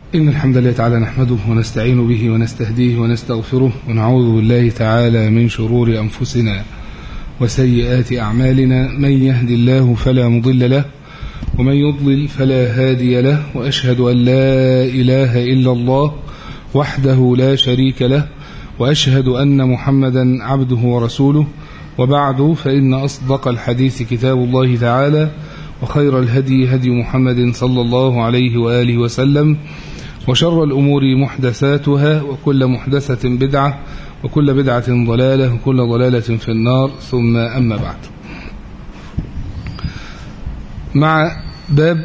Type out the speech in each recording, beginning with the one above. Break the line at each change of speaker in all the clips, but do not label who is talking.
إن الحمد لله تعالى نحمده ونستعين به ونستهديه ونستغفره ونعوذ بالله تعالى من شرور أنفسنا وسيئات أعمالنا من يهد الله فلا مضل له ومن يضلل فلا هادي له وأشهد أن لا إله إلا الله وحده لا شريك له وأشهد أن محمدا عبده ورسوله وبعد فإن أصدق الحديث كتاب الله تعالى وخير الهدي هدي محمد صلى الله عليه وآله وسلم وشر الأمور محدثاتها وكل محدثة بدعة وكل بدعة ضلالة وكل ضلالة في النار ثم أما بعد مع باب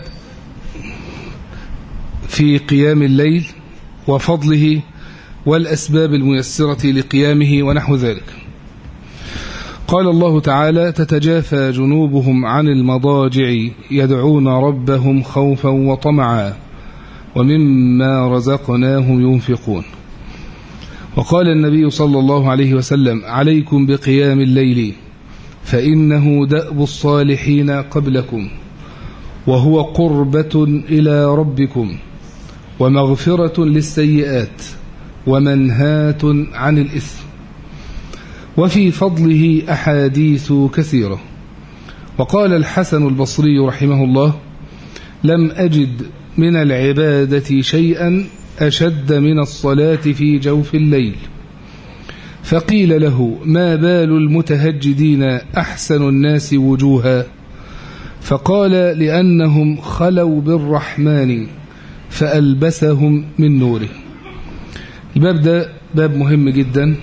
في قيام الليل وفضله والأسباب الميسرة لقيامه ونحو ذلك قال الله تعالى تتجافى جنوبهم عن المضاجع يدعون ربهم خوفا وطمعا ومما رزقناهم ينفقون وقال النبي صلى الله عليه وسلم عليكم بقيام الليل فإنه دأب الصالحين قبلكم وهو قربة إلى ربكم ومغفرة للسيئات ومنهاة عن الإثم وفي فضله أحاديث كثيرة وقال الحسن البصري رحمه الله لم أجد من العبادة شيئا أشد من الصلاة في جوف الليل فقيل له ما بال المتهجدين أحسن الناس وجوها فقال لأنهم خلوا بالرحمن فألبسهم من نوره الباب ده باب مهم جدا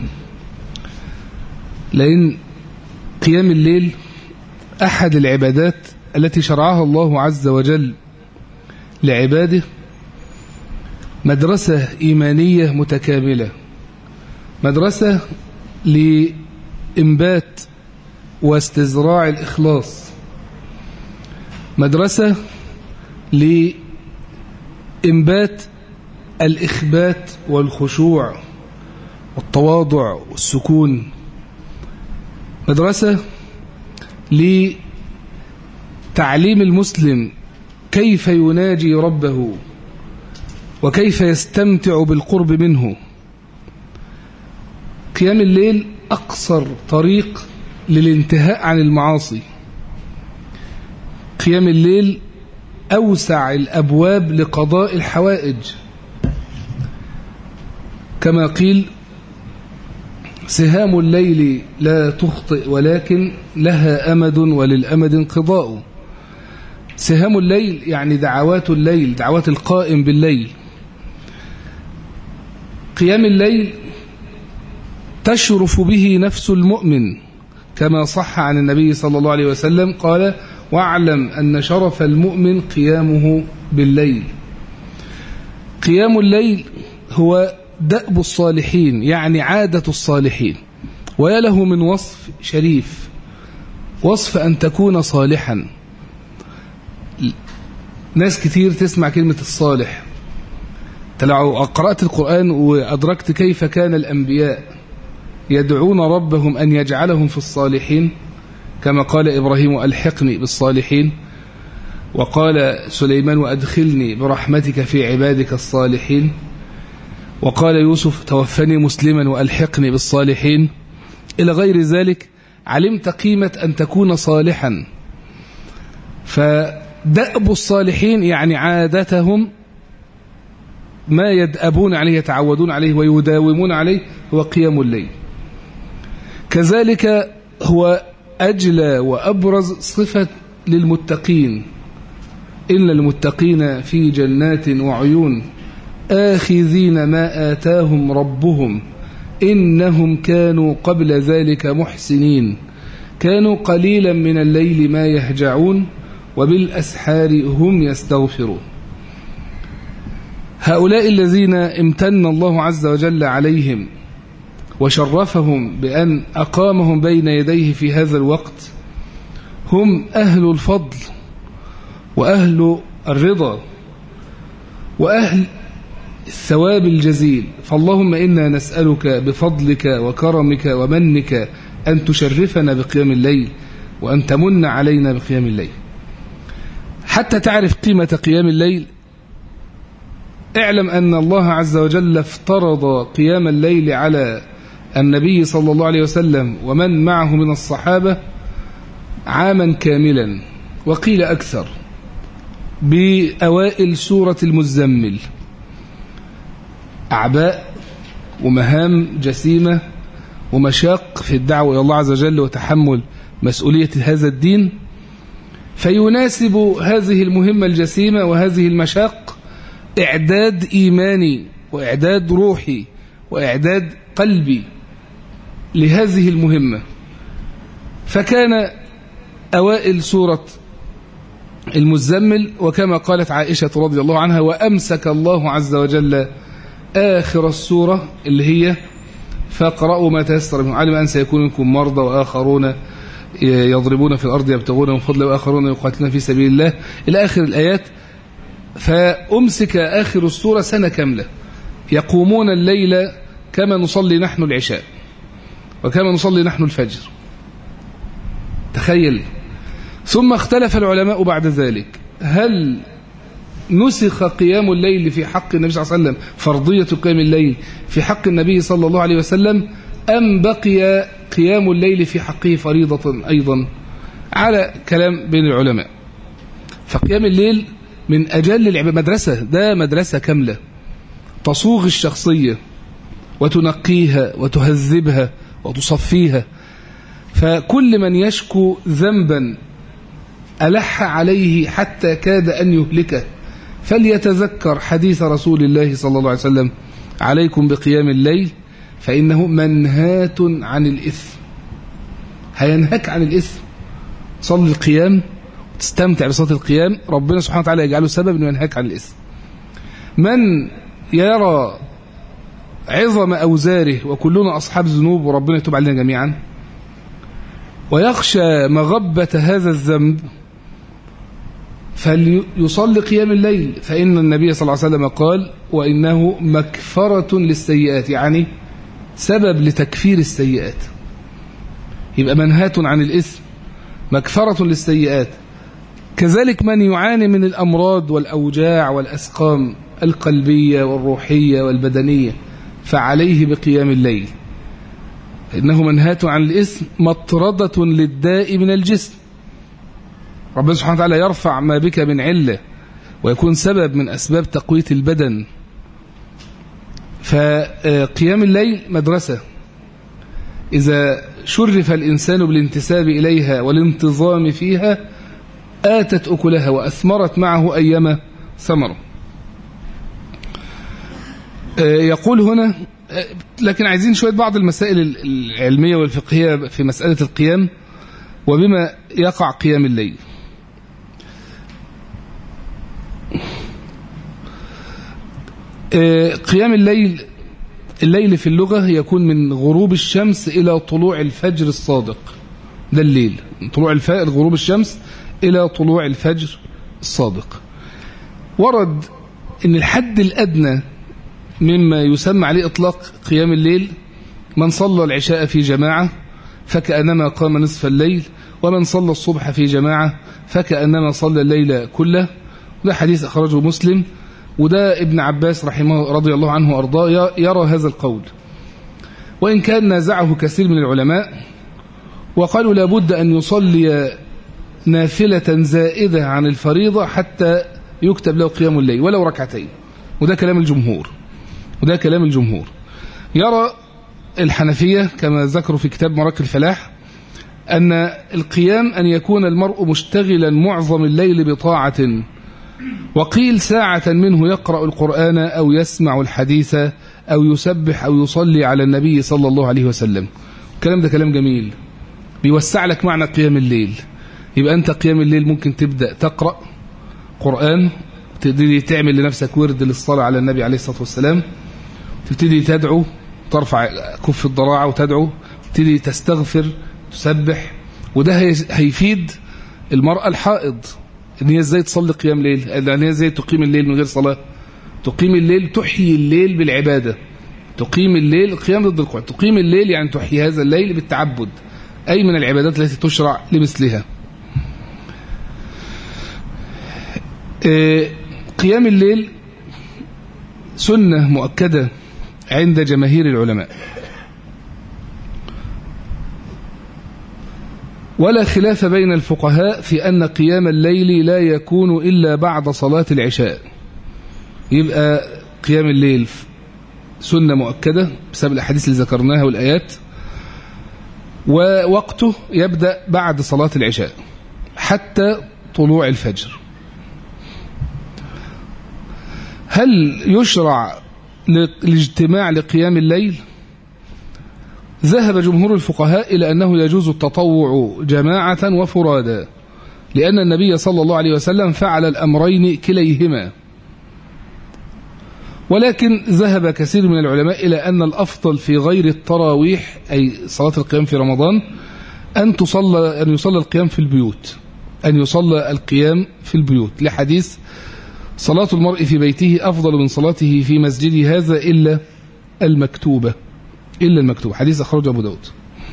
لأن قيام الليل أحد العبادات التي شرعها الله عز وجل لعباده مدرسة إيمانية متكاملة مدرسة لإنبات واستزراع الإخلاص مدرسة لإنبات الإخبات والخشوع والتواضع والسكون مدرسة لتعليم المسلم كيف يناجي ربه وكيف يستمتع بالقرب منه قيام الليل أقصر طريق للانتهاء عن المعاصي قيام الليل أوسع الأبواب لقضاء الحوائج كما قيل سهام الليل لا تخطئ ولكن لها أمد وللأمد انقضاء سهام الليل يعني دعوات الليل دعوات القائم بالليل قيام الليل تشرف به نفس المؤمن كما صح عن النبي صلى الله عليه وسلم قال واعلم أن شرف المؤمن قيامه بالليل قيام الليل هو دأب الصالحين يعني عادة الصالحين ويله من وصف شريف وصف أن تكون صالحا ناس كتير تسمع كلمة الصالح لو قرأت القرآن وأدركت كيف كان الأنبياء يدعون ربهم أن يجعلهم في الصالحين كما قال إبراهيم ألحقني بالصالحين وقال سليمان وأدخلني برحمتك في عبادك الصالحين وقال يوسف توفني مسلما وألحقني بالصالحين إلى غير ذلك علمت قيمة أن تكون صالحا فدأب الصالحين يعني عادتهم ما يدأبون عليه يتعودون عليه ويداومون عليه هو قيام الليل كذلك هو أجلى وأبرز صفة للمتقين إن المتقين في جنات وعيون آخذين ما آتاهم ربهم إنهم كانوا قبل ذلك محسنين كانوا قليلا من الليل ما يهجعون وبالأسحار هم يستغفرون هؤلاء الذين امتن الله عز وجل عليهم وشرفهم بأن أقامهم بين يديه في هذا الوقت هم أهل الفضل وأهل الرضا وأهل الثواب الجزيل فاللهم إنا نسألك بفضلك وكرمك ومنك أن تشرفنا بقيام الليل وأن تمن علينا بقيام الليل حتى تعرف قيمة قيام الليل اعلم أن الله عز وجل افترض قيام الليل على النبي صلى الله عليه وسلم ومن معه من الصحابة عاما كاملا وقيل أكثر بأوائل سورة المزمل أعباء ومهام جسيمة ومشاق في الدعوة إلى الله عز وجل وتحمل مسؤولية هذا الدين فيناسب هذه المهمة الجسيمة وهذه المشاق إعداد إيماني وإعداد روحي وإعداد قلبي لهذه المهمة فكان أوائل سورة المزمل وكما قالت عائشة رضي الله عنها وأمسك الله عز وجل آخر السورة اللي هي فاقرأوا ما تيسر منه علم أن سيكون منكم مرضى وآخرون يضربون في الأرض يبتغون من فضل وآخرون يقاتلون في سبيل الله إلى آخر الآيات فأمسك آخر السورة سنة كاملة يقومون الليل كما نصلي نحن العشاء وكما نصلي نحن الفجر تخيل ثم اختلف العلماء بعد ذلك هل نسخ قيام الليل في حق النبي صلى الله عليه وسلم فرضية قيام الليل في حق النبي صلى الله عليه وسلم أم بقي قيام الليل في حقه فريضة أيضا على كلام بين العلماء فقيام الليل من أجل العبادة مدرسة ده مدرسة كاملة تصوغ الشخصية وتنقيها وتهذبها وتصفيها فكل من يشكو ذنبا ألح عليه حتى كاد أن يهلكه فليتذكر حديث رسول الله صلى الله عليه وسلم عليكم بقيام الليل فإنه منهات عن الإثم هينهك عن الإثم صلي القيام وتستمتع بصلاة القيام ربنا سبحانه وتعالى يجعله سبب أنه ينهك عن الإثم من يرى عظم أوزاره وكلنا أصحاب ذنوب وربنا يتوب علينا جميعا ويخشى مغبة هذا الذنب فليصلي قيام الليل فإن النبي صلى الله عليه وسلم قال وإنه مكفرة للسيئات يعني سبب لتكفير السيئات يبقى منهات عن الإثم مكفرة للسيئات كذلك من يعاني من الأمراض والأوجاع والأسقام القلبية والروحية والبدنية فعليه بقيام الليل إنه منهات عن الإثم مطردة للداء من الجسم ربنا سبحانه وتعالى يرفع ما بك من علة ويكون سبب من أسباب تقوية البدن فقيام الليل مدرسة إذا شرف الإنسان بالانتساب إليها والانتظام فيها آتت أكلها وأثمرت معه أيما ثمره يقول هنا لكن عايزين شوية بعض المسائل العلمية والفقهية في مسألة القيام وبما يقع قيام الليل قيام الليل الليل في اللغة يكون من غروب الشمس إلى طلوع الفجر الصادق ده الليل من طلوع الفجر غروب الشمس إلى طلوع الفجر الصادق ورد ان الحد الأدنى مما يسمى عليه إطلاق قيام الليل من صلى العشاء في جماعة فكأنما قام نصف الليل ومن صلى الصبح في جماعة فكأنما صلى الليل كله ده حديث أخرجه مسلم وده ابن عباس رحمه رضي الله عنه وأرضاه يرى هذا القول وإن كان نازعه كثير من العلماء وقالوا لابد أن يصلي نافلة زائدة عن الفريضة حتى يكتب له قيام الليل ولو ركعتين وده كلام الجمهور وده كلام الجمهور يرى الحنفية كما ذكروا في كتاب مراك الفلاح أن القيام أن يكون المرء مشتغلا معظم الليل بطاعة وقيل ساعة منه يقرأ القرآن أو يسمع الحديث أو يسبح أو يصلي على النبي صلى الله عليه وسلم الكلام ده كلام جميل بيوسع لك معنى قيام الليل يبقى أنت قيام الليل ممكن تبدأ تقرأ قرآن تبتدي تعمل لنفسك ورد للصلاة على النبي عليه الصلاة والسلام تبتدي تدعو ترفع كف الضراعة وتدعو تبتدي تستغفر تسبح وده هيفيد المرأة الحائض ان هي ازاي تصلي قيام ليل ان هي ازاي تقيم الليل من غير صلاة تقيم الليل تحيي الليل بالعبادة تقيم الليل القيام ضد القعد تقيم الليل يعني تحيي هذا الليل بالتعبد أي من العبادات التي تشرع لمثلها قيام الليل سنة مؤكدة عند جماهير العلماء ولا خلاف بين الفقهاء في أن قيام الليل لا يكون إلا بعد صلاة العشاء يبقى قيام الليل سنة مؤكدة بسبب الأحاديث اللي ذكرناها والآيات ووقته يبدأ بعد صلاة العشاء حتى طلوع الفجر هل يشرع الاجتماع لقيام الليل ذهب جمهور الفقهاء إلى أنه يجوز التطوع جماعة وفرادا لأن النبي صلى الله عليه وسلم فعل الأمرين كليهما ولكن ذهب كثير من العلماء إلى أن الأفضل في غير التراويح أي صلاة القيام في رمضان أن تصلى أن يصلى القيام في البيوت أن يصلى القيام في البيوت لحديث صلاة المرء في بيته أفضل من صلاته في مسجده هذا إلا المكتوبة إلا المكتوبة حديث أخرجه أبو داود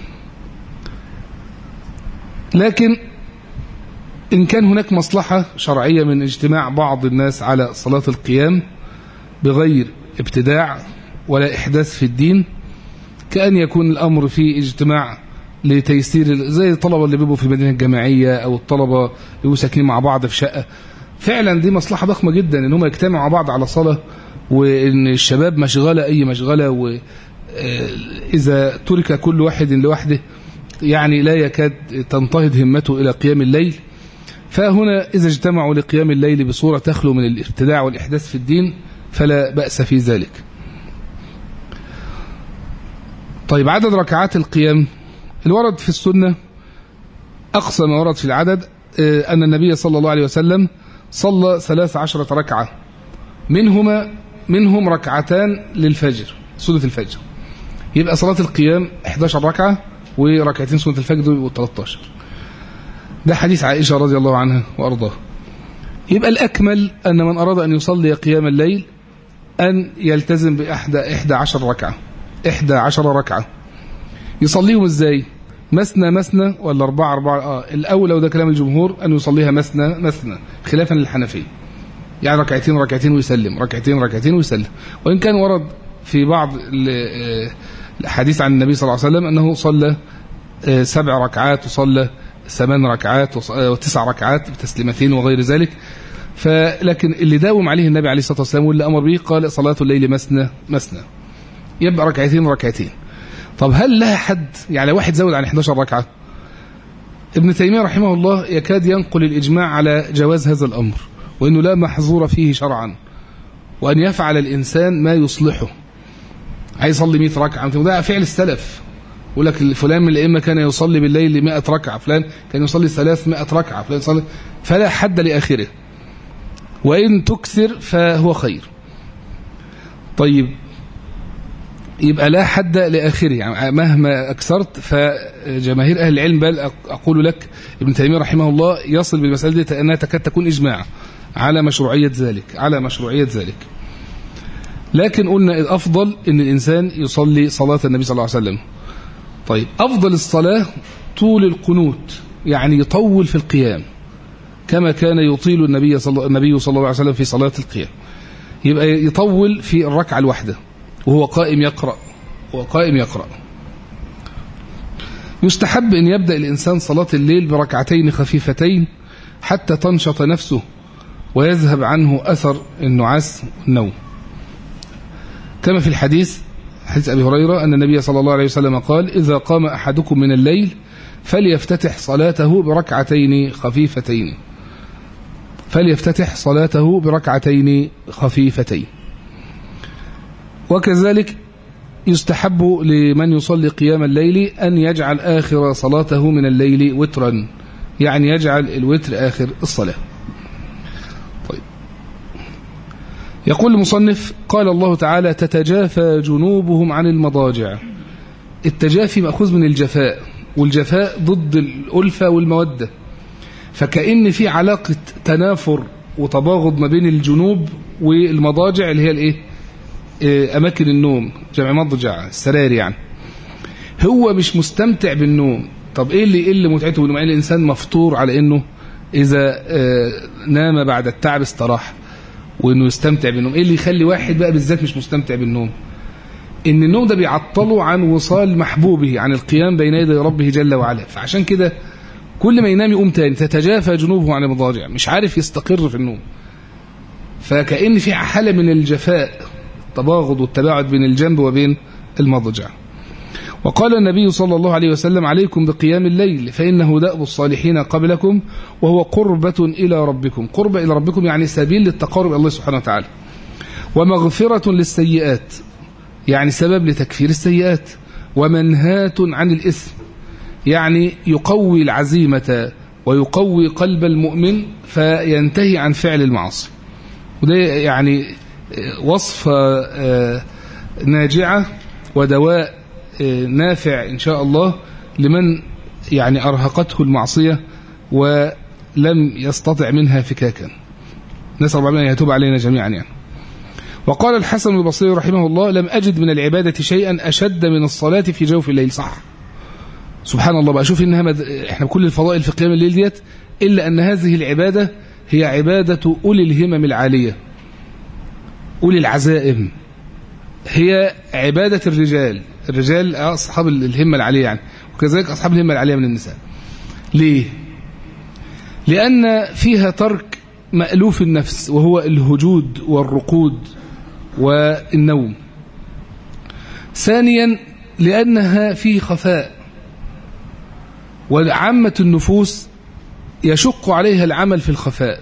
لكن إن كان هناك مصلحة شرعية من اجتماع بعض الناس على صلاة القيام بغير ابتداع ولا إحداث في الدين كأن يكون الأمر في اجتماع لتيسير زي الطلبة اللي بيبقوا في المدينة الجامعية أو الطلبة اللي بيبقوا ساكنين مع بعض في شقة فعلا دي مصلحة ضخمة جدا ان هم يجتمعوا مع بعض على صلاة وان الشباب مشغلة اي مشغلة واذا ترك كل واحد لوحده يعني لا يكاد تنتهض همته الى قيام الليل فهنا اذا اجتمعوا لقيام الليل بصورة تخلو من الابتداع والاحداث في الدين فلا بأس في ذلك طيب عدد ركعات القيام الورد في السنة أقصى ما ورد في العدد أن النبي صلى الله عليه وسلم صلى ثلاث عشرة ركعة منهما منهم ركعتان للفجر سنة الفجر يبقى صلاة القيام 11 ركعة وركعتين سنة الفجر يبقوا 13 ده حديث عائشة رضي الله عنها وأرضاه يبقى الأكمل أن من أراد أن يصلي قيام الليل أن يلتزم بإحدى إحدى عشر ركعة إحدى عشر ركعة يصليهم إزاي مثنى مثنى ولا أربعة أربعة آه الأول وده كلام الجمهور أن يصليها مثنى مثنى خلافا للحنفية يعني ركعتين ركعتين ويسلم ركعتين ركعتين ويسلم وإن كان ورد في بعض الحديث عن النبي صلى الله عليه وسلم أنه صلى سبع ركعات وصلى ثمان ركعات وتسع ركعات بتسليمتين وغير ذلك فلكن اللي داوم عليه النبي عليه الصلاة والسلام واللي أمر به قال صلاة الليل مثنى مثنى يبقى ركعتين ركعتين طب هل لها حد يعني واحد زود عن 11 ركعة ابن تيمية رحمه الله يكاد ينقل الإجماع على جواز هذا الأمر وأنه لا محظور فيه شرعا وأن يفعل الإنسان ما يصلحه عايز يصلي 100 ركعة ده فعل السلف يقول لك فلان من الأئمة كان يصلي بالليل 100 ركعة فلان كان يصلي 300 ركعة فلان يصلي فلا حد لآخره وإن تكثر فهو خير طيب يبقى لا حد لآخره يعني مهما أكثرت فجماهير أهل العلم بل أقول لك ابن تيمية رحمه الله يصل بالمسألة دي أنها تكاد تكون إجماع على مشروعية ذلك على مشروعية ذلك لكن قلنا الأفضل أن الإنسان يصلي صلاة النبي صلى الله عليه وسلم طيب أفضل الصلاة طول القنوت يعني يطول في القيام كما كان يطيل النبي صلى النبي صلى الله عليه وسلم في صلاة القيام يبقى يطول في الركعة الواحدة وهو قائم يقرأ وهو قائم يقرأ يستحب أن يبدأ الإنسان صلاة الليل بركعتين خفيفتين حتى تنشط نفسه ويذهب عنه أثر النعاس والنوم كما في الحديث حديث أبي هريرة أن النبي صلى الله عليه وسلم قال إذا قام أحدكم من الليل فليفتتح صلاته بركعتين خفيفتين فليفتتح صلاته بركعتين خفيفتين وكذلك يستحب لمن يصلي قيام الليل أن يجعل آخر صلاته من الليل وترا يعني يجعل الوتر آخر الصلاة طيب يقول المصنف قال الله تعالى تتجافى جنوبهم عن المضاجع التجافي مأخوذ من الجفاء والجفاء ضد الألفة والمودة فكأن في علاقة تنافر وتباغض ما بين الجنوب والمضاجع اللي هي الايه أماكن النوم جمع مضجع السرار يعني هو مش مستمتع بالنوم طب إيه اللي, إيه اللي متعته بالنوم الإنسان مفطور على إنه إذا نام بعد التعب استراح وانه يستمتع بالنوم ايه اللي يخلي واحد بقى بالذات مش مستمتع بالنوم ان النوم ده بيعطله عن وصال محبوبه عن القيام بين يدي ربه جل وعلا فعشان كده كل ما ينام يقوم تاني تتجافى جنوبه عن المضاجع مش عارف يستقر في النوم فكأن في حالة من الجفاء التباغض والتباعد بين الجنب وبين المضجع وقال النبي صلى الله عليه وسلم عليكم بقيام الليل فإنه دأب الصالحين قبلكم وهو قربة إلى ربكم قربة إلى ربكم يعني سبيل للتقارب إلى الله سبحانه وتعالى ومغفرة للسيئات يعني سبب لتكفير السيئات ومنهاة عن الإثم يعني يقوي العزيمة ويقوي قلب المؤمن فينتهي عن فعل المعاصي وده يعني وصفة ناجعة ودواء نافع إن شاء الله لمن يعني أرهقته المعصية ولم يستطع منها فكاكا نسأل الله أن يتوب علينا جميعا يعني وقال الحسن البصري رحمه الله لم أجد من العبادة شيئا أشد من الصلاة في جوف الليل صح سبحان الله بقى شوف إنها مد... إحنا بكل الفضائل في قيام الليل ديت إلا أن هذه العبادة هي عبادة أولي الهمم العالية أولي العزائم هي عبادة الرجال الرجال أصحاب الهمة العالية يعني وكذلك أصحاب الهمة العالية من النساء ليه؟ لأن فيها ترك مألوف النفس وهو الهجود والرقود والنوم ثانيا لأنها في خفاء وعامة النفوس يشق عليها العمل في الخفاء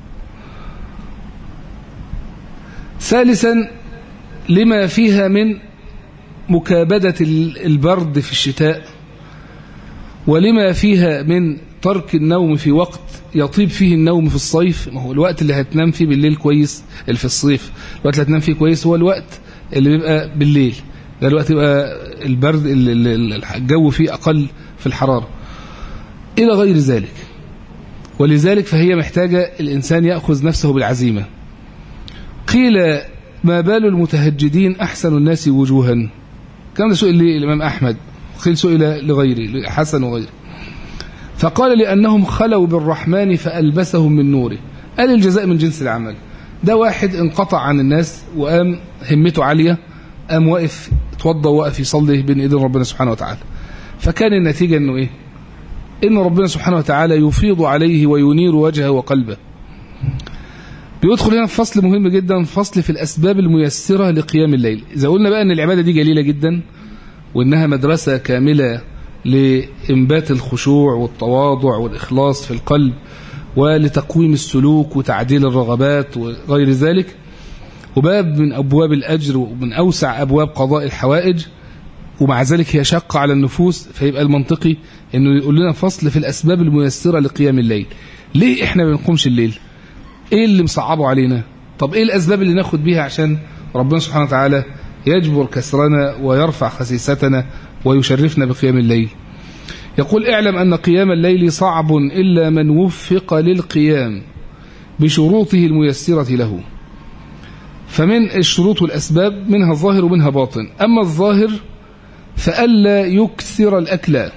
ثالثا لما فيها من مكابدة البرد في الشتاء ولما فيها من ترك النوم في وقت يطيب فيه النوم في الصيف ما هو الوقت اللي هتنام فيه بالليل كويس اللي في الصيف الوقت اللي هتنام فيه كويس هو الوقت اللي بيبقى بالليل ده الوقت يبقى البرد الجو فيه أقل في الحرارة إلى غير ذلك ولذلك فهي محتاجة الإنسان يأخذ نفسه بالعزيمة قيل ما بال المتهجدين أحسن الناس وجوها كان سئل لي الإمام أحمد قيل سئل لغيري حسن وغيره فقال لأنهم خلوا بالرحمن فألبسهم من نوره قال الجزاء من جنس العمل ده واحد انقطع عن الناس وقام همته عالية قام واقف اتوضى وقف يصلي بين ايدين ربنا سبحانه وتعالى فكان النتيجة انه ايه ان ربنا سبحانه وتعالى يفيض عليه وينير وجهه وقلبه بيدخل هنا في فصل مهم جدا فصل في الأسباب الميسرة لقيام الليل إذا قلنا بقى أن العبادة دي جليلة جدا وإنها مدرسة كاملة لإنبات الخشوع والتواضع والإخلاص في القلب ولتقويم السلوك وتعديل الرغبات وغير ذلك وباب من أبواب الأجر ومن أوسع أبواب قضاء الحوائج ومع ذلك هي شقة على النفوس فيبقى المنطقي أنه يقول لنا فصل في الأسباب الميسرة لقيام الليل ليه إحنا ما بنقومش الليل ايه اللي مصعبه علينا طب ايه الاسباب اللي ناخد بيها عشان ربنا سبحانه وتعالى يجبر كسرنا ويرفع خسيستنا ويشرفنا بقيام الليل يقول اعلم أن قيام الليل صعب إلا من وفق للقيام بشروطه الميسرة له فمن الشروط والأسباب منها الظاهر ومنها باطن أما الظاهر فألا يكثر الأكل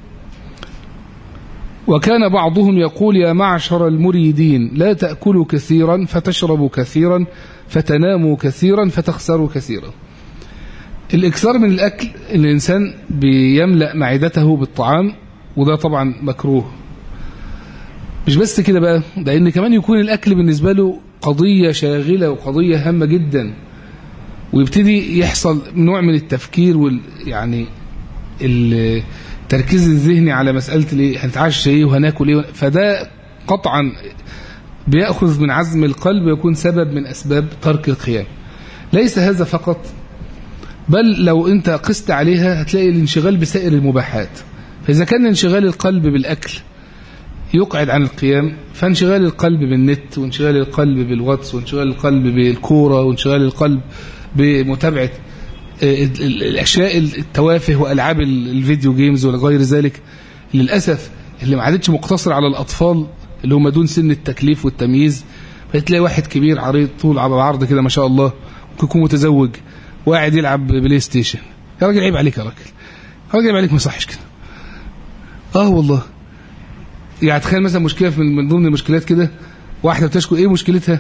وكان بعضهم يقول يا معشر المريدين لا تأكلوا كثيرا فتشربوا كثيرا فتناموا كثيرا فتخسروا كثيرا الإكثار من الأكل الإنسان بيملأ معدته بالطعام وده طبعا مكروه مش بس كده بقى ده إن كمان يكون الأكل بالنسبة له قضية شاغلة وقضية هامة جدا ويبتدي يحصل نوع من التفكير وال يعني التركيز الذهني على مسألة ليه هنتعشى ايه وهناكل ايه فده قطعا بيأخذ من عزم القلب ويكون سبب من أسباب ترك القيام ليس هذا فقط بل لو انت قست عليها هتلاقي الانشغال بسائر المباحات فإذا كان انشغال القلب بالأكل يقعد عن القيام فانشغال القلب بالنت وانشغال القلب بالواتس وانشغال القلب بالكورة وانشغال القلب بمتابعة الأشياء التوافه وألعاب الفيديو جيمز وغير ذلك للأسف اللي ما عادتش مقتصر على الأطفال اللي هم دون سن التكليف والتمييز فتلاقي واحد كبير عريض طول على العرض كده ما شاء الله ممكن يكون متزوج وقاعد يلعب بلاي ستيشن يا راجل عيب عليك يا راجل يا راجل عيب عليك ما يصحش كده اه والله يعني تخيل مثلا مشكله من ضمن المشكلات كده واحده بتشكو ايه مشكلتها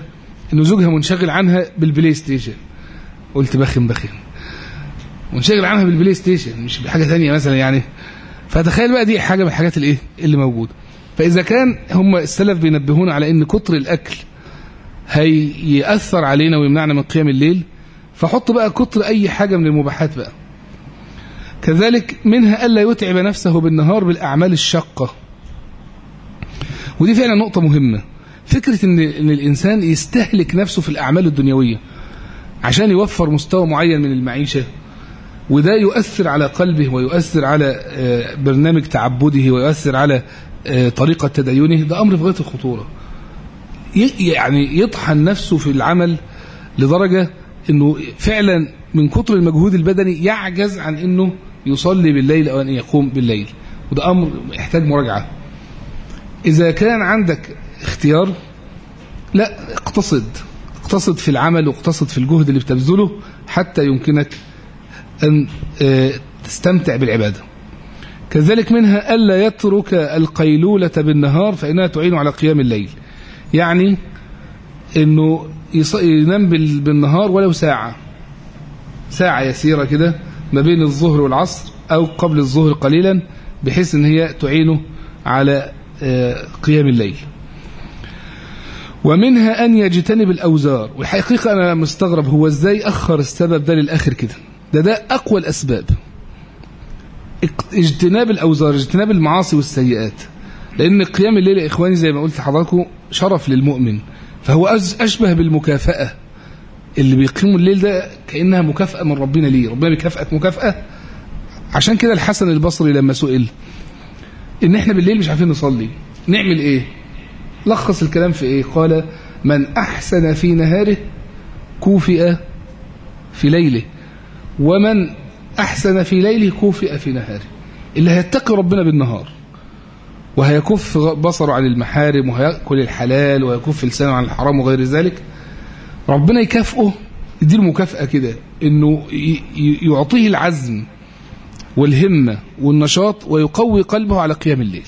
إنه زوجها منشغل عنها بالبلاي ستيشن قلت بخن بخن منشغل عنها بالبلاي ستيشن مش بحاجة ثانية مثلا يعني فتخيل بقى دي حاجة من الحاجات الايه اللي موجودة فإذا كان هم السلف بينبهون على إن كتر الأكل هيأثر علينا ويمنعنا من قيام الليل فحط بقى كتر أي حاجة من المباحات بقى كذلك منها ألا يتعب نفسه بالنهار بالأعمال الشاقة ودي فعلا نقطة مهمة فكرة إن, إن الإنسان يستهلك نفسه في الأعمال الدنيوية عشان يوفر مستوى معين من المعيشة وده يؤثر على قلبه ويؤثر على برنامج تعبده ويؤثر على طريقة تدينه ده أمر في غاية الخطورة يعني يطحن نفسه في العمل لدرجة أنه فعلا من كتر المجهود البدني يعجز عن أنه يصلي بالليل أو أن يقوم بالليل وده أمر يحتاج مراجعة إذا كان عندك اختيار لا اقتصد اقتصد في العمل واقتصد في الجهد اللي بتبذله حتى يمكنك أن تستمتع بالعبادة كذلك منها ألا يترك القيلولة بالنهار فإنها تعين على قيام الليل يعني أنه ينام بالنهار ولو ساعة ساعة يسيرة كده ما بين الظهر والعصر أو قبل الظهر قليلا بحيث أن هي تعينه على قيام الليل ومنها أن يجتنب الأوزار والحقيقة أنا مستغرب هو إزاي أخر السبب ده للآخر كده ده ده أقوى الأسباب اجتناب الأوزار اجتناب المعاصي والسيئات لأن قيام الليل يا إخواني زي ما قلت لحضراتكم شرف للمؤمن فهو أشبه بالمكافأة اللي بيقيموا الليل ده كأنها مكافأة من ربنا ليه ربنا بيكافئك مكافأة عشان كده الحسن البصري لما سئل إن إحنا بالليل مش عارفين نصلي نعمل إيه لخص الكلام في إيه قال من أحسن في نهاره كوفئ في ليله ومن أحسن في ليله كوفئ في نهاره اللي هيتقي ربنا بالنهار وهيكف بصره عن المحارم وهيأكل الحلال ويكف لسانه عن الحرام وغير ذلك ربنا يكافئه يديله مكافأة كده انه يعطيه العزم والهمة والنشاط ويقوي قلبه على قيام الليل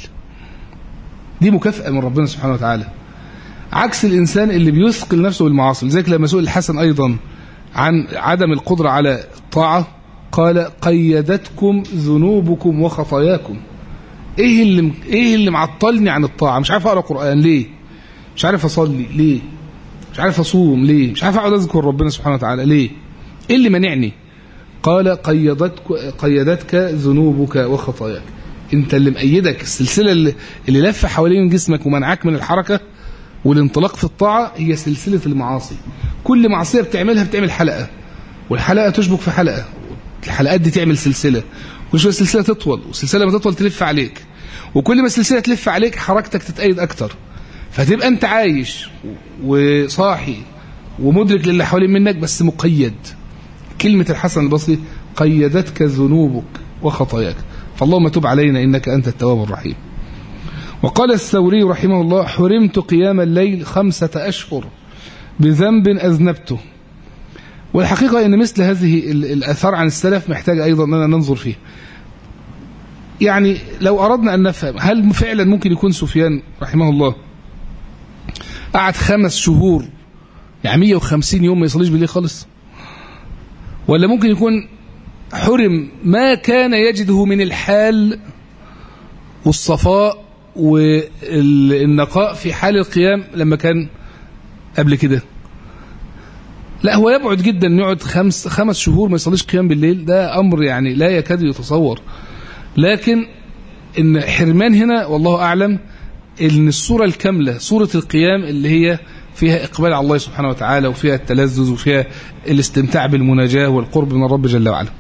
دي مكافأة من ربنا سبحانه وتعالى عكس الإنسان اللي بيثقل نفسه بالمعاصي لذلك لما سئل الحسن أيضا عن عدم القدرة على الطاعة قال قيدتكم ذنوبكم وخطاياكم ايه اللي ايه اللي معطلني عن الطاعه مش عارف اقرا قران ليه مش عارف اصلي ليه مش عارف اصوم ليه مش عارف اقعد اذكر ربنا سبحانه وتعالى ليه ايه اللي مانعني قال قيدتك قيدتك ذنوبك وخطاياك انت اللي مأيدك السلسله اللي, اللي لفه حوالين جسمك ومنعك من الحركه والانطلاق في الطاعه هي سلسله المعاصي كل معصيه بتعملها بتعمل حلقه والحلقه تشبك في حلقه الحلقات دي تعمل سلسله كل شويه السلسله تطول والسلسله ما تطول تلف عليك وكل ما السلسله تلف عليك حركتك تتأيد اكتر فتبقى انت عايش وصاحي ومدرك للي حوالين منك بس مقيد كلمة الحسن البصري قيدتك ذنوبك وخطاياك فاللهم تب علينا إنك أنت التواب الرحيم وقال الثوري رحمه الله حرمت قيام الليل خمسة أشهر بذنب أذنبته والحقيقة أن مثل هذه الأثار عن السلف محتاج أيضا أننا ننظر فيه يعني لو أردنا أن نفهم هل فعلا ممكن يكون سفيان رحمه الله قعد خمس شهور يعني 150 يوم ما يصليش بالليل خالص ولا ممكن يكون حرم ما كان يجده من الحال والصفاء والنقاء في حال القيام لما كان قبل كده لا هو يبعد جدا ان يقعد خمس خمس شهور ما يصليش قيام بالليل ده امر يعني لا يكاد يتصور لكن ان حرمان هنا والله اعلم ان الصوره الكامله صوره القيام اللي هي فيها اقبال على الله سبحانه وتعالى وفيها التلذذ وفيها الاستمتاع بالمناجاه والقرب من الرب جل وعلا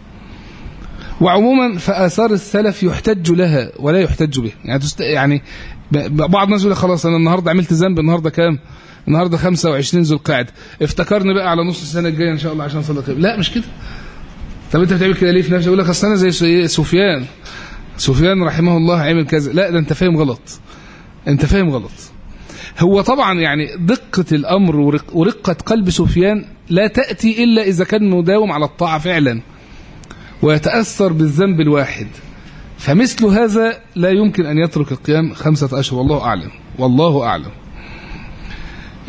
وعموما فاثار السلف يحتج لها ولا يحتج بها يعني تست... يعني بعض الناس يقول خلاص انا النهارده عملت ذنب النهارده كام النهارده 25 ذو القعده افتكرني بقى على نص السنه الجايه ان شاء الله عشان اصلي لا مش كده طب انت بتعمل كده ليه في نفسك يقول لك اصل انا زي سفيان سفيان رحمه الله عمل كذا لا ده انت فاهم غلط انت فاهم غلط هو طبعا يعني دقة الأمر ورقة قلب سفيان لا تأتي إلا إذا كان مداوم على الطاعة فعلا ويتأثر بالذنب الواحد فمثل هذا لا يمكن أن يترك القيام خمسة أشهر والله أعلم والله أعلم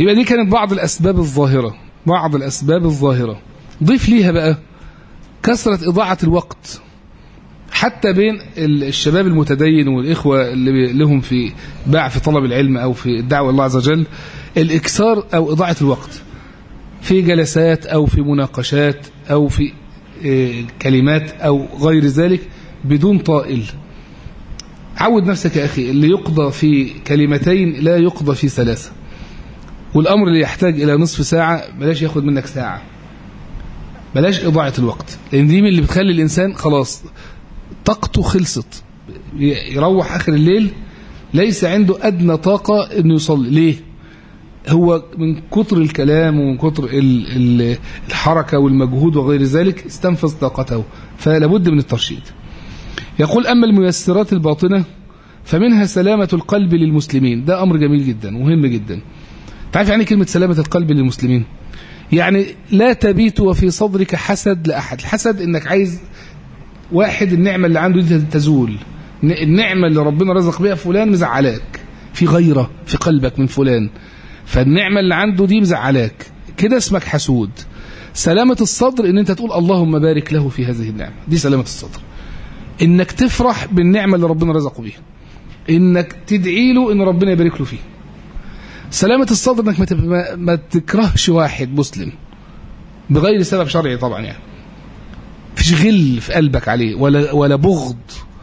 يبقى دي كانت بعض الأسباب الظاهرة بعض الأسباب الظاهرة ضيف ليها بقى كثرة إضاعة الوقت حتى بين الشباب المتدين والإخوة اللي لهم في باع في طلب العلم أو في الدعوة الله عز وجل الإكثار أو إضاعة الوقت في جلسات أو في مناقشات أو في كلمات أو غير ذلك بدون طائل عود نفسك يا أخي اللي يقضى في كلمتين لا يقضى في ثلاثة والأمر اللي يحتاج إلى نصف ساعة بلاش ياخد منك ساعة بلاش إضاعة الوقت لأن دي من اللي بتخلي الإنسان خلاص طاقته خلصت يروح آخر الليل ليس عنده أدنى طاقة أنه يصلي ليه هو من كتر الكلام ومن كتر الحركة والمجهود وغير ذلك استنفذ طاقته فلابد من الترشيد يقول أما الميسرات الباطنة فمنها سلامة القلب للمسلمين ده أمر جميل جدا مهم جدا تعرف يعني كلمة سلامة القلب للمسلمين يعني لا تبيت وفي صدرك حسد لأحد الحسد إنك عايز واحد النعمة اللي عنده دي تزول النعمة اللي ربنا رزق بها فلان مزعلاك في غيرة في قلبك من فلان فالنعمة اللي عنده دي مزعلاك كده اسمك حسود سلامة الصدر ان انت تقول اللهم بارك له في هذه النعمة دي سلامة الصدر انك تفرح بالنعمة اللي ربنا رزقه بيها انك تدعي له ان ربنا يبارك له فيه سلامة الصدر انك ما, ما تكرهش واحد مسلم بغير سبب شرعي طبعا يعني فيش غل في قلبك عليه ولا ولا بغض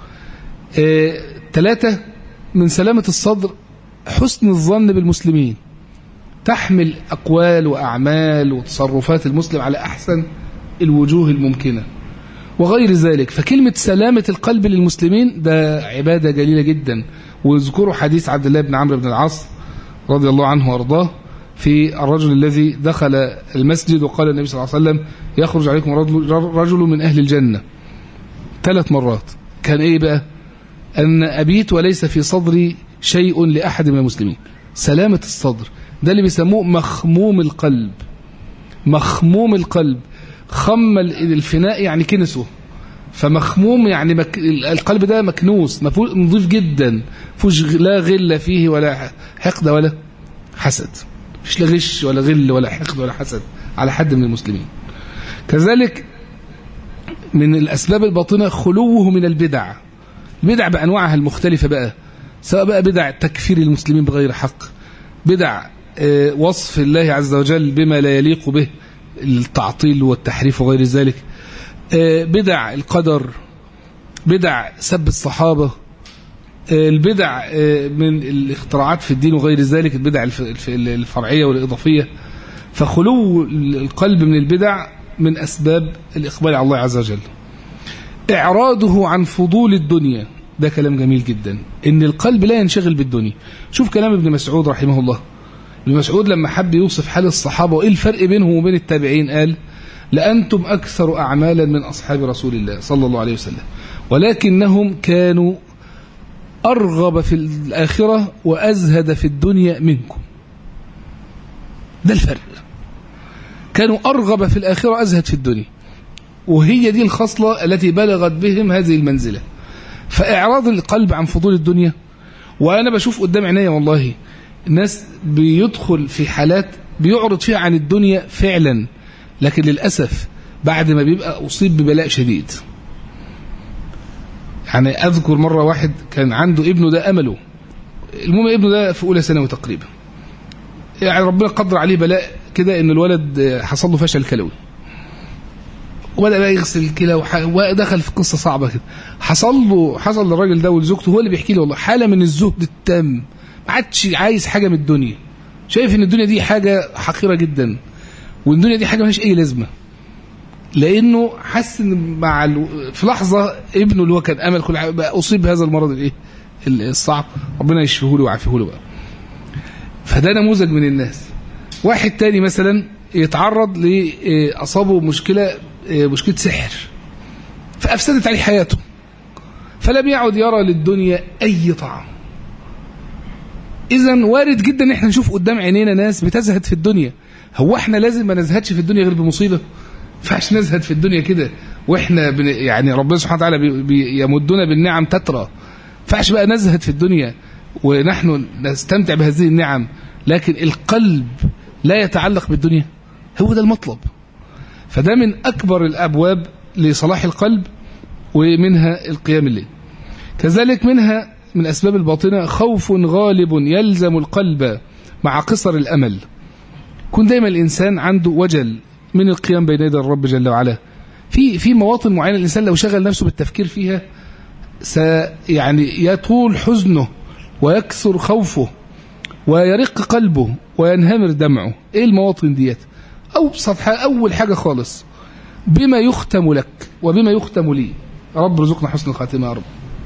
ثلاثة اه من سلامة الصدر حسن الظن بالمسلمين تحمل أقوال وأعمال وتصرفات المسلم على أحسن الوجوه الممكنة وغير ذلك فكلمة سلامة القلب للمسلمين ده عبادة جليلة جدا واذكروا حديث عبد الله بن عمرو بن العاص رضي الله عنه وارضاه في الرجل الذي دخل المسجد وقال النبي صلى الله عليه وسلم يخرج عليكم رجل من أهل الجنة ثلاث مرات كان إيه بقى أن أبيت وليس في صدري شيء لأحد من المسلمين سلامة الصدر ده اللي بيسموه مخموم القلب مخموم القلب خم الفناء يعني كنسه فمخموم يعني مك... القلب ده مكنوس نظيف جدا فيش لا غل فيه ولا حقد ولا حسد مفيش لا غش ولا غل ولا حقد ولا حسد على حد من المسلمين كذلك من الأسباب الباطنة خلوه من البدع البدع بأنواعها المختلفة بقى سواء بقى بدع تكفير المسلمين بغير حق بدع وصف الله عز وجل بما لا يليق به التعطيل والتحريف وغير ذلك بدع القدر بدع سب الصحابة البدع من الاختراعات في الدين وغير ذلك البدع الفرعية والإضافية فخلو القلب من البدع من أسباب الإقبال على الله عز وجل إعراضه عن فضول الدنيا ده كلام جميل جدا إن القلب لا ينشغل بالدنيا شوف كلام ابن مسعود رحمه الله ابن مسعود لما حب يوصف حال الصحابة وإيه الفرق بينهم وبين التابعين قال لأنتم أكثر أعمالا من أصحاب رسول الله صلى الله عليه وسلم ولكنهم كانوا أرغب في الآخرة وأزهد في الدنيا منكم ده الفرق كانوا أرغب في الآخرة وأزهد في الدنيا وهي دي الخصلة التي بلغت بهم هذه المنزلة فإعراض القلب عن فضول الدنيا وأنا بشوف قدام عينيا والله الناس بيدخل في حالات بيعرض فيها عن الدنيا فعلا لكن للأسف بعد ما بيبقى أصيب ببلاء شديد يعني أذكر مرة واحد كان عنده ابنه ده أمله المهم ابنه ده في أولى ثانوي تقريبا يعني ربنا قدر عليه بلاء كده ان الولد حصل له فشل كلوي وبدا بقى يغسل الكلى ودخل في قصه صعبه كده حصل له حصل للراجل ده ولزوجته هو اللي بيحكي لي والله حاله من الزهد التام ما عادش عايز حاجه من الدنيا شايف ان الدنيا دي حاجه حقيره جدا والدنيا دي حاجه ملهاش اي لازمه لانه حس ان مع ال... في لحظه ابنه اللي هو كان امل كل حاجه بقى اصيب بهذا المرض الايه الصعب ربنا يشفيه له ويعافيه له بقى فده نموذج من الناس واحد تاني مثلا يتعرض لأصابه مشكلة مشكلة سحر فأفسدت عليه حياته فلم يعد يرى للدنيا أي طعم إذا وارد جدا إن احنا نشوف قدام عينينا ناس بتزهد في الدنيا هو احنا لازم ما نزهدش في الدنيا غير بمصيبة فعش نزهد في الدنيا كده واحنا بن يعني ربنا سبحانه وتعالى بي بي يمدنا بالنعم تترى فعش بقى نزهد في الدنيا ونحن نستمتع بهذه النعم لكن القلب لا يتعلق بالدنيا هو ده المطلب فده من أكبر الأبواب لصلاح القلب ومنها القيام الليل كذلك منها من أسباب الباطنة خوف غالب يلزم القلب مع قصر الأمل كن دايما الإنسان عنده وجل من القيام بين يدي الرب جل وعلا في في مواطن معينة الإنسان لو شغل نفسه بالتفكير فيها يعني يطول حزنه ويكثر خوفه ويرق قلبه وينهمر دمعه ايه المواطن ديت ابسط حاجه اول حاجه خالص بما يختم لك وبما يختم لي رب رزقنا حسن الخاتمه يا رب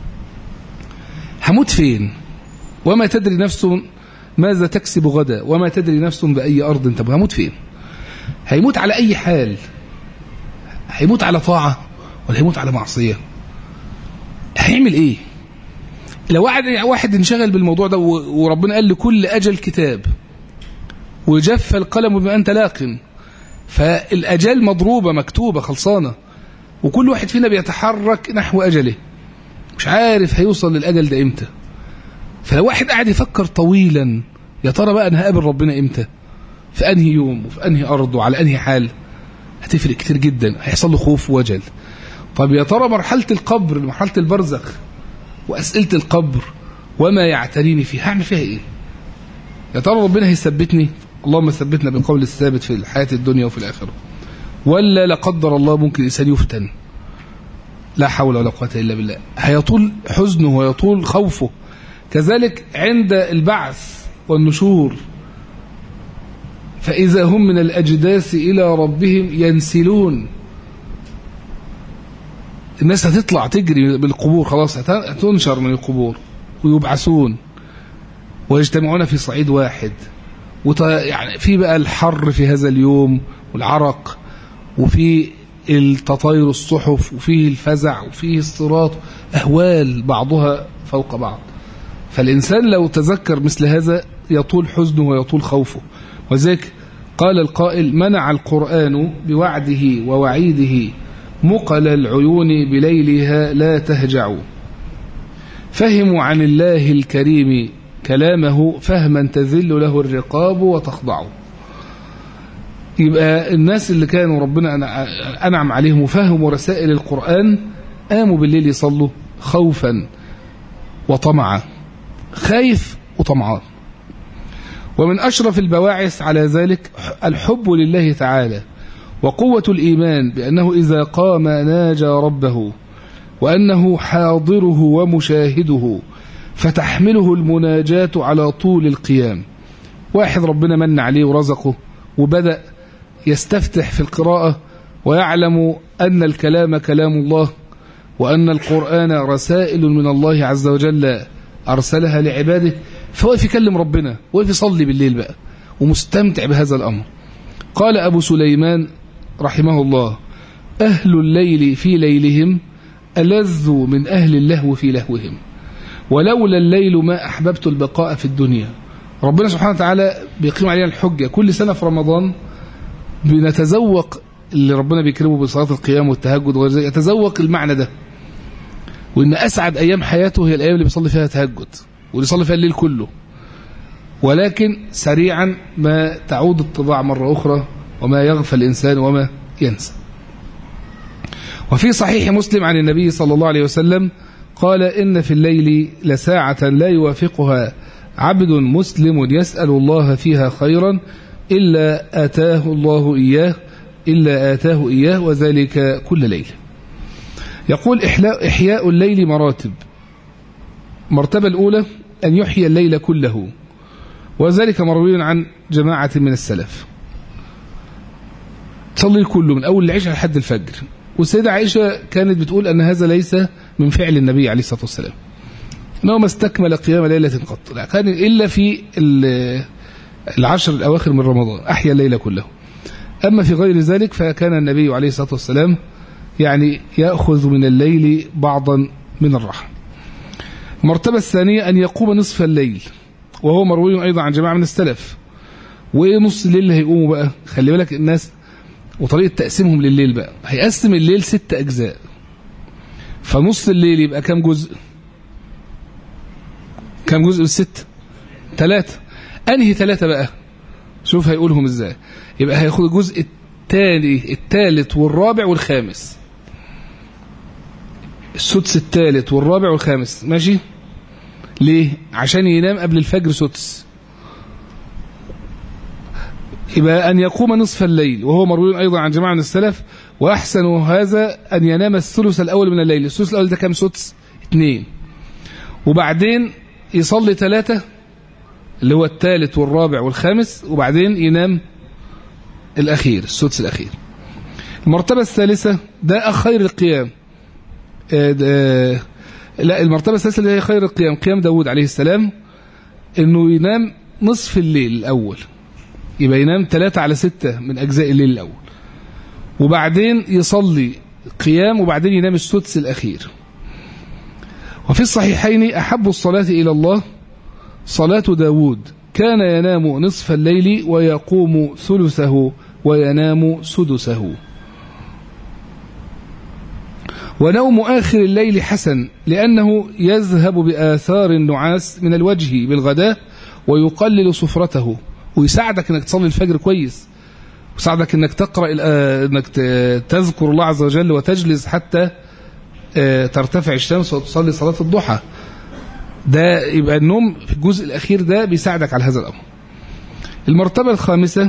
هموت فين وما تدري نفس ماذا تكسب غدا وما تدري نفس بأي أرض طب هموت فين هيموت على أي حال هيموت على طاعة ولا هيموت على معصية هيعمل ايه لو واحد واحد انشغل بالموضوع ده وربنا قال لكل أجل كتاب وجف القلم بما أنت لاق فالأجال مضروبة مكتوبة خلصانة وكل واحد فينا بيتحرك نحو أجله مش عارف هيوصل للأجل ده إمتى فلو واحد قاعد يفكر طويلا يا ترى بقى أنا هقابل ربنا إمتى في أنهي يوم وفي أنهي أرض وعلى أنهي حال هتفرق كتير جدا هيحصل له خوف ووجل طب يا ترى مرحلة القبر مرحلة البرزخ وأسئلة القبر وما يعتريني فيه هعمل فيها إيه يا ترى ربنا هيثبتني اللهم ثبتنا بالقول الثابت في الحياة الدنيا وفي الآخرة ولا لا قدر الله ممكن إنسان يفتن لا حول ولا قوة إلا بالله هيطول حزنه ويطول خوفه كذلك عند البعث والنشور فإذا هم من الأجداث إلى ربهم ينسلون الناس هتطلع تجري بالقبور خلاص هتنشر من القبور ويبعثون ويجتمعون في صعيد واحد يعني في بقى الحر في هذا اليوم والعرق وفي التطاير الصحف وفيه الفزع وفيه الصراط أهوال بعضها فوق بعض فالإنسان لو تذكر مثل هذا يطول حزنه ويطول خوفه وذلك قال القائل منع القرآن بوعده ووعيده مقل العيون بليلها لا تهجع فهموا عن الله الكريم كلامه فهما تذل له الرقاب وتخضع يبقى الناس اللي كانوا ربنا أنعم عليهم وفهموا رسائل القرآن قاموا بالليل يصلوا خوفا وطمعا خايف وطمعان ومن أشرف البواعث على ذلك الحب لله تعالى وقوة الإيمان بأنه إذا قام ناجى ربه وأنه حاضره ومشاهده فتحمله المناجاة على طول القيام واحد ربنا من عليه ورزقه وبدأ يستفتح في القراءة ويعلم أن الكلام كلام الله وأن القرآن رسائل من الله عز وجل أرسلها لعباده فوقف يكلم ربنا وقف يصلي بالليل بقى ومستمتع بهذا الأمر قال أبو سليمان رحمه الله أهل الليل في ليلهم ألذ من أهل اللهو في لهوهم ولولا الليل ما أحببت البقاء في الدنيا ربنا سبحانه وتعالى بيقيم علينا الحجة كل سنة في رمضان بنتذوق اللي ربنا بيكرمه بصلاة القيام والتهجد وغير ذلك يتذوق المعنى ده وإن أسعد أيام حياته هي الأيام اللي بيصلي فيها تهجد واللي يصلي فيها الليل كله ولكن سريعا ما تعود الطباع مرة أخرى وما يغفى الإنسان وما ينسى وفي صحيح مسلم عن النبي صلى الله عليه وسلم قال إن في الليل لساعة لا يوافقها عبد مسلم يسأل الله فيها خيرا إلا آتاه الله إياه إلا آتاه إياه وذلك كل ليلة يقول إحلاء إحياء الليل مراتب مرتبة الأولى أن يحيي الليل كله وذلك مروي عن جماعة من السلف تصلي كله من أول العشاء لحد الفجر والسيدة عائشة كانت بتقول أن هذا ليس من فعل النبي عليه الصلاة والسلام أنه ما استكمل قيام ليلة قط لا كان إلا في العشر الأواخر من رمضان أحيا الليل كله أما في غير ذلك فكان النبي عليه الصلاة والسلام يعني يأخذ من الليل بعضا من الرحم المرتبة الثانية أن يقوم نصف الليل وهو مروي أيضا عن جماعة من السلف وإيه نص الليل اللي هيقوموا بقى خلي بالك الناس وطريقة تقسيمهم لليل بقى هيقسم الليل ست أجزاء فنص الليل يبقى كام جزء كام جزء بالست ثلاثة أنهي ثلاثة بقى شوف هيقولهم ازاي يبقى هياخد الجزء الثاني الثالث والرابع والخامس السدس الثالث والرابع والخامس ماشي ليه عشان ينام قبل الفجر سدس يبقى أن يقوم نصف الليل وهو مروي أيضا عن جماعة من السلف وأحسن هذا أن ينام الثلث الأول من الليل الثلث الأول ده كام سدس اثنين وبعدين يصلي ثلاثة اللي هو الثالث والرابع والخامس وبعدين ينام الأخير السدس الأخير المرتبة الثالثة ده خير القيام آه لا المرتبة الثالثة اللي هي خير القيام قيام داود عليه السلام انه ينام نصف الليل الأول يبقى ينام ثلاثة على ستة من أجزاء الليل الأول وبعدين يصلي قيام وبعدين ينام السدس الأخير وفي الصحيحين أحب الصلاة إلى الله صلاة داود كان ينام نصف الليل ويقوم ثلثه وينام سدسه ونوم آخر الليل حسن لأنه يذهب بآثار النعاس من الوجه بالغداء ويقلل صفرته ويساعدك انك تصلي الفجر كويس ويساعدك انك تقرأ انك تذكر الله عز وجل وتجلس حتى ترتفع الشمس وتصلي صلاة الضحى ده يبقى النوم في الجزء الأخير ده بيساعدك على هذا الأمر المرتبة الخامسة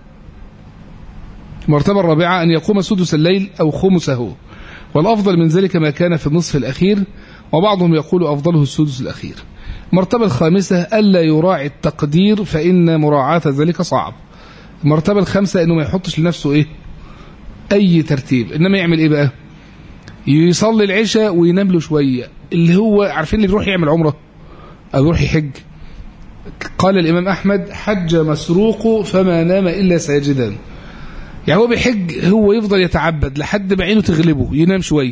المرتبة الرابعة أن يقوم سدس الليل أو خمسه والأفضل من ذلك ما كان في النصف الأخير وبعضهم يقول أفضله السدس الأخير المرتبة الخامسة ألا يراعي التقدير فإن مراعاة ذلك صعب المرتبة الخامسة أنه ما يحطش لنفسه إيه أي ترتيب إنما يعمل إيه بقى يصلي العشاء وينام له شوية اللي هو عارفين اللي بيروح يعمل عمرة أو يروح يحج قال الإمام أحمد حج مسروق فما نام إلا ساجدا يعني هو بيحج هو يفضل يتعبد لحد ما عينه تغلبه ينام شوية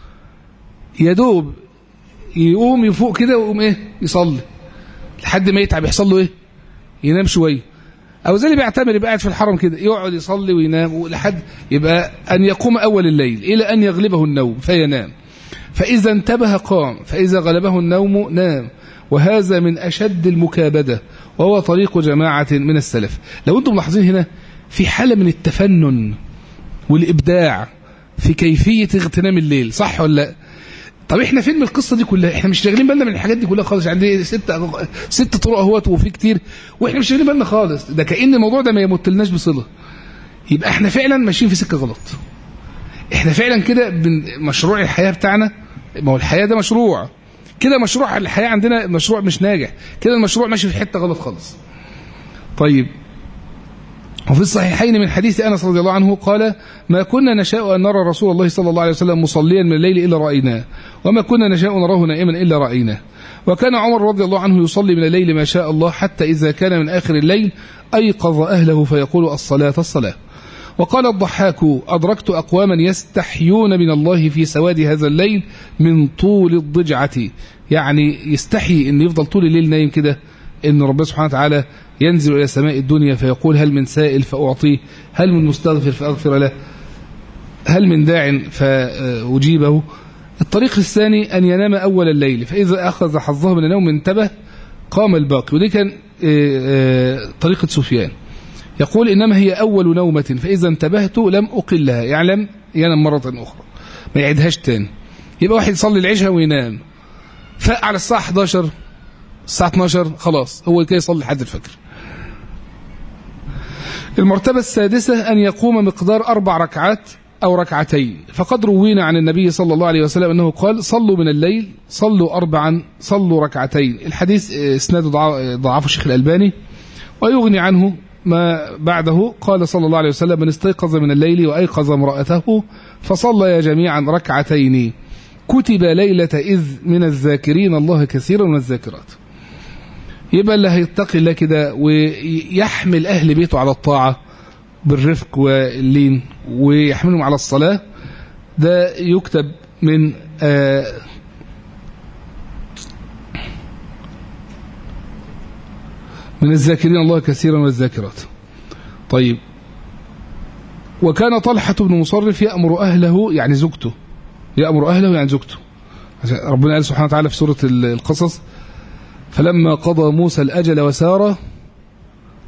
يا دوب يقوم يفوق كده ويقوم ايه يصلي لحد ما يتعب يحصل له ايه ينام شويه او زي اللي بيعتمر يبقى قاعد في الحرم كده يقعد يصلي وينام لحد يبقى ان يقوم اول الليل الى ان يغلبه النوم فينام فاذا انتبه قام فاذا غلبه النوم نام وهذا من اشد المكابده وهو طريق جماعه من السلف لو انتم ملاحظين هنا في حاله من التفنن والابداع في كيفيه اغتنام الليل صح ولا لا طب احنا فين من القصه دي كلها احنا مش شاغلين بالنا من الحاجات دي كلها خالص عندي ست ست طرق اهوت وفي كتير واحنا مش شاغلين بالنا خالص ده كأن الموضوع ده ما يمتلناش بصله يبقى احنا فعلا ماشيين في سكه غلط احنا فعلا كده مشروع الحياه بتاعنا ما هو الحياه ده مشروع كده مشروع الحياه عندنا مشروع مش ناجح كده المشروع ماشي في حته غلط خالص طيب وفي الصحيحين من حديث أنس رضي الله عنه قال ما كنا نشاء أن نرى رسول الله صلى الله عليه وسلم مصليا من الليل إلا رأيناه وما كنا نشاء نراه نائما إلا رأيناه وكان عمر رضي الله عنه يصلي من الليل ما شاء الله حتى إذا كان من آخر الليل أيقظ أهله فيقول الصلاة الصلاة وقال الضحاك أدركت أقواما يستحيون من الله في سواد هذا الليل من طول الضجعة يعني يستحي أن يفضل طول الليل نايم كده أن ربنا سبحانه وتعالى ينزل إلى سماء الدنيا فيقول هل من سائل فأعطيه هل من مستغفر فأغفر له هل من داع فأجيبه الطريق الثاني أن ينام أول الليل فإذا أخذ حظه من النوم انتبه قام الباقي ودي كان طريقة سفيان يقول إنما هي أول نومة فإذا انتبهت لم أقلها يعلم ينام مرة أخرى ما يعيدهاش تاني يبقى واحد يصلي العشاء وينام فاق على الساعة 11 الساعة 12 خلاص هو كده يصلي لحد الفجر المرتبة السادسة أن يقوم مقدار أربع ركعات أو ركعتين فقد روينا عن النبي صلى الله عليه وسلم أنه قال صلوا من الليل صلوا أربعا صلوا ركعتين الحديث اسناده ضعفه الشيخ الألباني ويغني عنه ما بعده قال صلى الله عليه وسلم من استيقظ من الليل وأيقظ امرأته فصلى جميعا ركعتين كتب ليلة إذ من الذاكرين الله كثيرا من الذاكرات يبقى اللي هيتقي الله كده ويحمل أهل بيته على الطاعة بالرفق واللين ويحملهم على الصلاة ده يكتب من آه من الذاكرين الله كثيرا والذاكرات طيب وكان طلحة بن مصرف يأمر أهله يعني زوجته يأمر أهله يعني زوجته ربنا قال سبحانه وتعالى في سورة القصص فلما قضى موسى الأجل وسار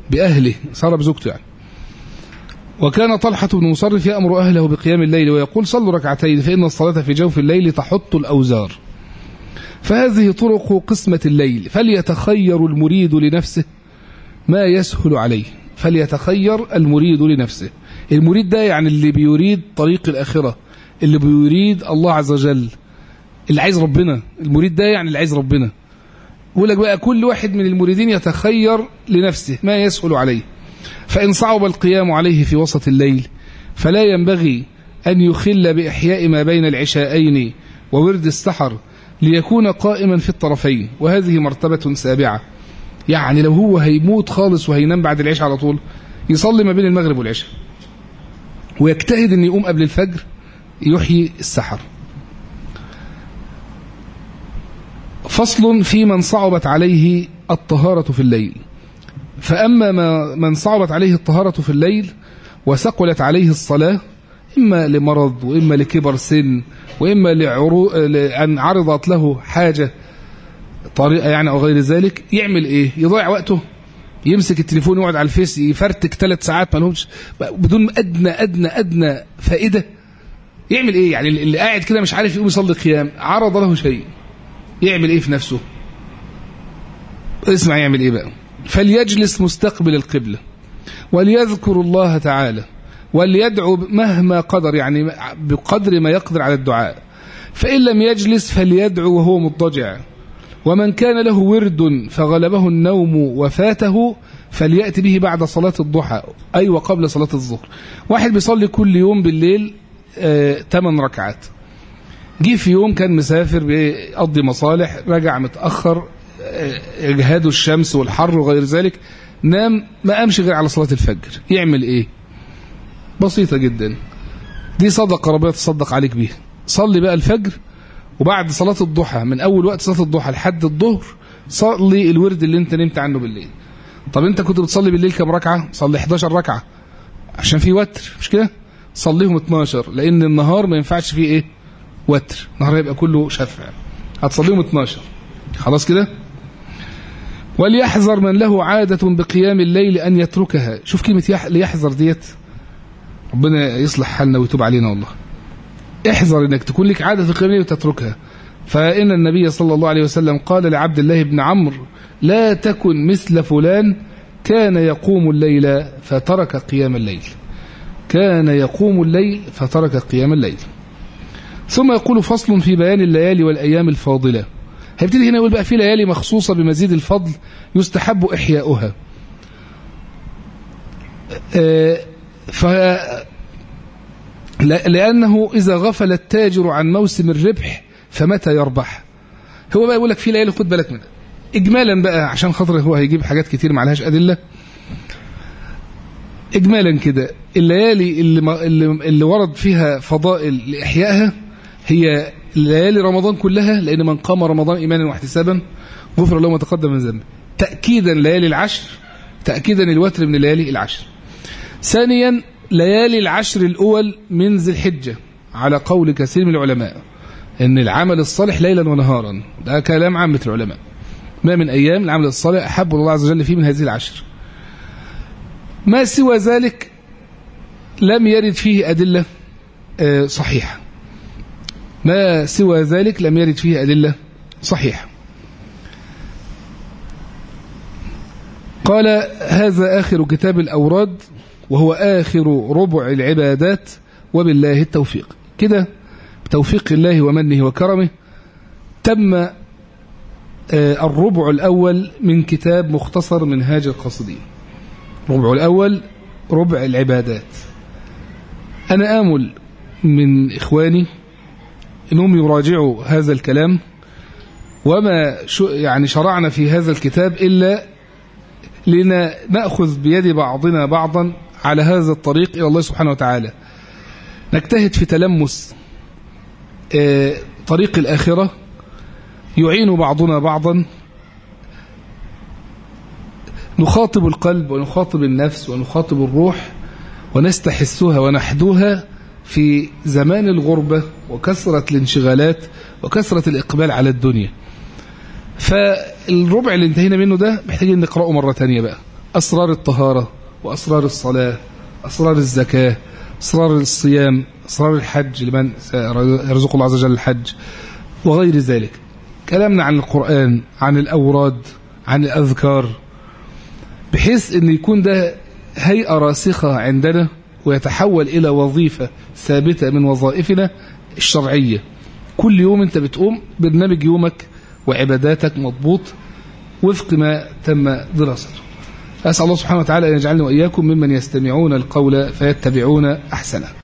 بأهله صار بزوجته يعني وكان طلحة بن مصرف يأمر أهله بقيام الليل ويقول صلوا ركعتين فإن الصلاة في جوف الليل تحط الأوزار فهذه طرق قسمة الليل فليتخير المريد لنفسه ما يسهل عليه فليتخير المريد لنفسه المريد ده يعني اللي بيريد طريق الآخرة اللي بيريد الله عز وجل اللي عايز ربنا المريد ده يعني اللي عايز ربنا يقول لك بقى كل واحد من المريدين يتخير لنفسه ما يسهل عليه فإن صعب القيام عليه في وسط الليل فلا ينبغي أن يخل بإحياء ما بين العشاءين وورد السحر ليكون قائما في الطرفين وهذه مرتبة سابعة يعني لو هو هيموت خالص وهينام بعد العشاء على طول يصلي ما بين المغرب والعشاء ويجتهد أن يقوم قبل الفجر يحيي السحر فصل في من صعبت عليه الطهارة في الليل فأما ما من صعبت عليه الطهارة في الليل وثقلت عليه الصلاة إما لمرض وإما لكبر سن وإما لعرو... أن عرضت له حاجة طريقة يعني أو غير ذلك يعمل إيه يضيع وقته يمسك التليفون يقعد على الفيس يفرتك ثلاث ساعات ما لهمش بدون أدنى أدنى أدنى فائدة يعمل إيه يعني اللي قاعد كده مش عارف يقوم يصلي قيام عرض له شيء يعمل إيه في نفسه اسمع يعمل إيه بقى فليجلس مستقبل القبلة وليذكر الله تعالى وليدعو مهما قدر يعني بقدر ما يقدر على الدعاء فإن لم يجلس فليدعو وهو مضطجع ومن كان له ورد فغلبه النوم وفاته فليأتي به بعد صلاة الضحى أي وقبل صلاة الظهر واحد بيصلي كل يوم بالليل آه 8 ركعات جه في يوم كان مسافر بيقضي مصالح رجع متأخر اجهاد الشمس والحر وغير ذلك نام ما قامش غير على صلاة الفجر يعمل ايه بسيطة جدا دي صدقة ربنا تصدق عليك بيها صلي بقى الفجر وبعد صلاة الضحى من أول وقت صلاة الضحى لحد الظهر صلي الورد اللي انت نمت عنه بالليل طب انت كنت بتصلي بالليل كم ركعة صلي 11 ركعة عشان في وتر مش كده صليهم 12 لأن النهار ما ينفعش فيه ايه وتر النهار هيبقى كله شفع هتصليهم 12 خلاص كده وليحذر من له عادة بقيام الليل أن يتركها شوف كلمة ليحذر ديت ربنا يصلح حالنا ويتوب علينا والله احذر انك تكون لك عادة في قيام الليل وتتركها فإن النبي صلى الله عليه وسلم قال لعبد الله بن عمرو لا تكن مثل فلان كان يقوم الليل فترك قيام الليل كان يقوم الليل فترك قيام الليل ثم يقول فصل في بيان الليالي والأيام الفاضلة هيبتدي هنا يقول بقى في ليالي مخصوصة بمزيد الفضل يستحب إحياؤها ف لأنه إذا غفل التاجر عن موسم الربح فمتى يربح هو بقى يقول لك في ليالي خد بالك منها إجمالا بقى عشان خاطر هو هيجيب حاجات كتير ما عليهاش أدلة إجمالا كده الليالي اللي, اللي, اللي ورد فيها فضائل لإحيائها هي ليالي رمضان كلها لأن من قام رمضان إيمانا واحتسابا غفر له ما تقدم من ذنبه تأكيدا ليالي العشر تأكيدا الوتر من ليالي العشر ثانيا ليالي العشر الأول من ذي الحجة على قول كثير من العلماء أن العمل الصالح ليلا ونهارا ده كلام عامة العلماء ما من أيام العمل الصالح أحب الله عز وجل فيه من هذه العشر ما سوى ذلك لم يرد فيه أدلة صحيحة ما سوى ذلك لم يرد فيه أدلة صحيحة قال هذا آخر كتاب الأوراد وهو آخر ربع العبادات وبالله التوفيق كده بتوفيق الله ومنه وكرمه تم الربع الأول من كتاب مختصر منهاج القاصدين الربع الأول ربع العبادات أنا آمل من إخواني أنهم يراجعوا هذا الكلام وما يعني شرعنا في هذا الكتاب إلا لنا نأخذ بيد بعضنا بعضا على هذا الطريق إلى الله سبحانه وتعالى نجتهد في تلمس طريق الآخرة يعين بعضنا بعضا نخاطب القلب ونخاطب النفس ونخاطب الروح ونستحسها ونحدوها في زمان الغربة وكثرة الانشغالات وكثرة الإقبال على الدنيا فالربع اللي انتهينا منه ده محتاجين نقرأه مرة تانية بقى أسرار الطهارة وأسرار الصلاة أسرار الزكاة أسرار الصيام أسرار الحج لمن يرزق الله عز وجل الحج وغير ذلك كلامنا عن القرآن عن الأوراد عن الأذكار بحيث أن يكون ده هيئة راسخة عندنا ويتحول إلى وظيفة ثابتة من وظائفنا الشرعية كل يوم أنت بتقوم برنامج يومك وعباداتك مضبوط وفق ما تم دراسته أسأل الله سبحانه وتعالى أن يجعلنا وإياكم ممن يستمعون القول فيتبعون أحسنه